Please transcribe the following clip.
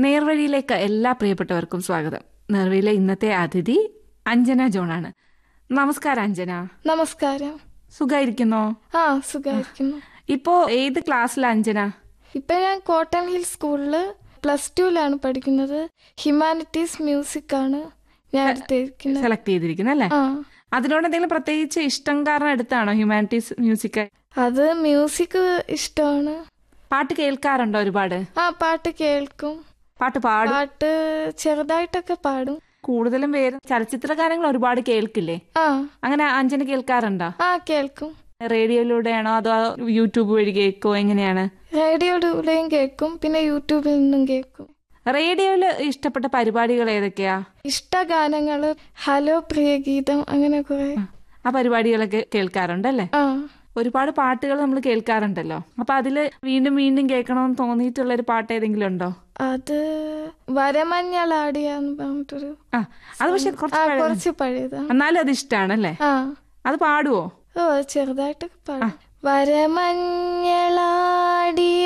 നേർവഴിയിലേക്ക് എല്ലാ പ്രിയപ്പെട്ടവർക്കും സ്വാഗതം നേർവഴിയിലെ ഇന്നത്തെ അതിഥി അഞ്ജന ജോണാണ് നമസ്കാരം അഞ്ജന നമസ്കാരം സുഖായിരിക്കുന്നോ ആ സുഖമായിരിക്കുന്നു ഇപ്പോ ഏത് ക്ലാസ്സിലാ അഞ്ജന ഇപ്പൊ ഞാൻ കോട്ടൺ ഹിൽ സ്കൂളില് പ്ലസ് ടുവിലാണ് പഠിക്കുന്നത് ഹ്യൂമാനിറ്റീസ് മ്യൂസിക് ആണ് ഞാൻ എടുത്തിരിക്കുന്നത് സെലക്ട് ചെയ്തിരിക്കുന്നത് അല്ലേ ആ അതിനോട് എന്തെങ്കിലും പ്രത്യേകിച്ച് ഇഷ്ടം കാരണം എടുത്താണോ ഹ്യൂമാനിറ്റീസ് മ്യൂസിക് അത് മ്യൂസിക് ഇഷ്ടമാണ് പാട്ട് കേൾക്കാറുണ്ടോ ഒരുപാട് ആ പാട്ട് കേൾക്കും പാട്ട് പാടും പാട്ട് ചെറുതായിട്ടൊക്കെ പാടും കൂടുതലും പേര് ചലച്ചിത്ര ഗാനങ്ങൾ ഒരുപാട് കേൾക്കില്ലേ ആ അങ്ങനെ അഞ്ജന കേൾക്കാറുണ്ടോ ആ കേൾക്കും റേഡിയോയിലൂടെയാണോ അതോ യൂട്യൂബ് വഴി കേൾക്കോ എങ്ങനെയാണ് റേഡിയോയിലൂടെയും കേൾക്കും പിന്നെ യൂട്യൂബിൽ നിന്നും കേൾക്കും റേഡിയോയിൽ ഇഷ്ടപ്പെട്ട പരിപാടികൾ ഏതൊക്കെയാ ഇഷ്ടഗാനങ്ങള് ഹലോ പ്രിയഗീതം അങ്ങനെ കുറെ ആ പരിപാടികളൊക്കെ കേൾക്കാറുണ്ടല്ലേ ആ ഒരുപാട് പാട്ടുകൾ നമ്മൾ കേൾക്കാറുണ്ടല്ലോ അപ്പൊ അതില് വീണ്ടും വീണ്ടും കേൾക്കണമെന്ന് തോന്നിയിട്ടുള്ള ഒരു പാട്ട് ഏതെങ്കിലും ഉണ്ടോ അത് വരമഞ്ഞളാടിയാന്ന് പറഞ്ഞിട്ടൊരു ആ അത് പക്ഷെ ആ കുറച്ച് പഴയ- കുറച്ച് പഴയതാണ് എന്നാലും അത് ഇഷ്ടാണല്ലേ ആ അത് പാടുവോ ഓ ചെറുതായിട്ടൊക്കെ പാടും വരമഞ്ഞളാടിയ